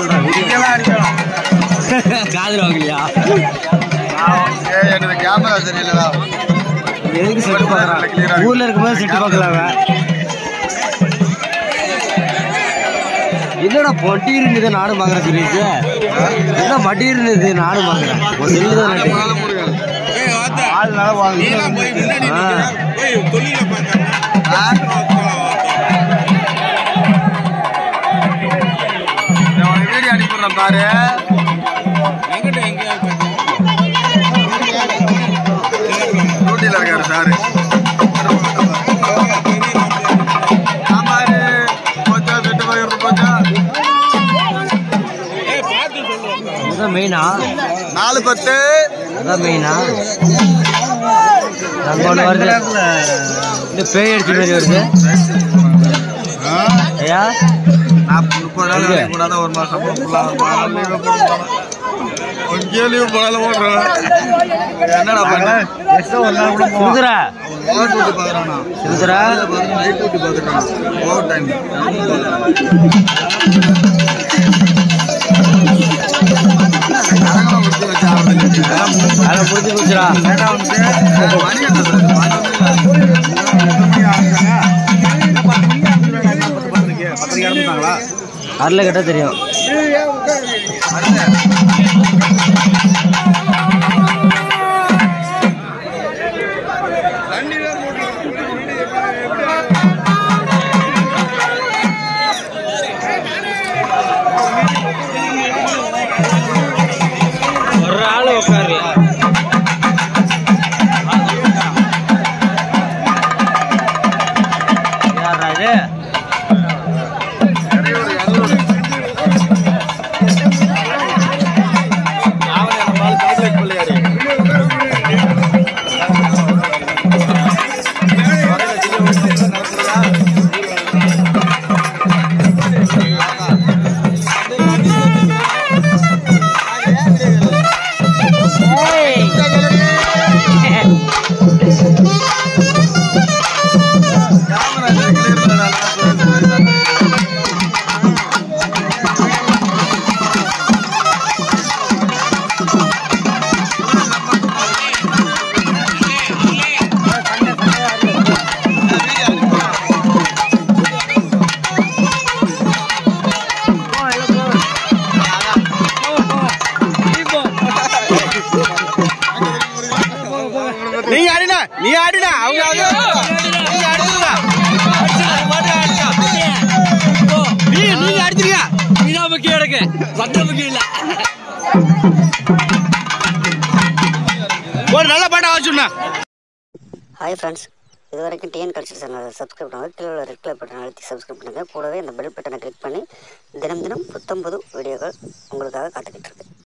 காதல் வாங்கலையா எனக்கு கேமரா சரியில்லைடா எதுக்கு செட்டு பார்க்குறான் ஊர்ல இருக்கும்போது செட்டு பார்க்கலாங்க என்னடா பொட்டி இருந்தது நானும் பார்க்குறேன் சுரேஷ் என்ன மட்டி இருந்தது நானும் பார்க்குறேன் ஒரு செல்லு தான் நட்டு. ஆள் நல்லா வாங்க ஆ வீடியோ அனுப்பிடுறேன் பாரு டியூட்டியில் இருக்காரு சாரு சாம்பார் போச்சா செட்டு போயிடுறது போச்சா இதுதான் மெயினா நாலு பத்து அதான் மெயினா நம்ம ஒன்று வருது இந்த பேய் அடிச்ச மாதிரி வருது ஐயா நான் முப்பது நாள் வேலைக்கு போனாதான் ஒரு மாசம் சம்பளம் ஃபுல்லாக வரும் லீவு போடுறோம் கொஞ்சம் லீவு போனாலும் ஓடுறோம் என்னடா பண்ண ஒரு நாள் கூட போவோம் சுந்தரா ஓவர் டியூட்டி பார்க்குறானா சுந்தரா நைட் டியூட்டி பார்த்துருக்கான் ஓவர் டைம் அதை புரிஞ்சு போச்சுடா அருள கேட்டா தெரியும் ஒரு ஆள் உட்காரு யாரா இது நீங்க ஆடினா நீ ஆடினா அவங்க நீங்க ஆடுங்க நீ நீங்க அடிச்சிருக்க இதான் முக்கியம் எனக்கு சட்டம் முக்கியம் இல்லை ஒரு நல்ல பாட்டா வச்சுண்ணா ஹாய் ஃப்ரெண்ட்ஸ் இது வரைக்கும் டிஎன் கல்ச்சர் சேனலை சப்ஸ்கிரைப் பண்ணுங்கள் கீழே உள்ள ரெட் கலர் பட்டன் அழுத்தி சப்ஸ்கிரைப் பண்ணுங்கள் கூடவே இந்த பெல் பட்டனை கிளிக் பண்ணி தினம் தினம் புத்தம் புது வீடியோக்கள் உங்களுக்காக காத்துக்கிட்டு இருக்கு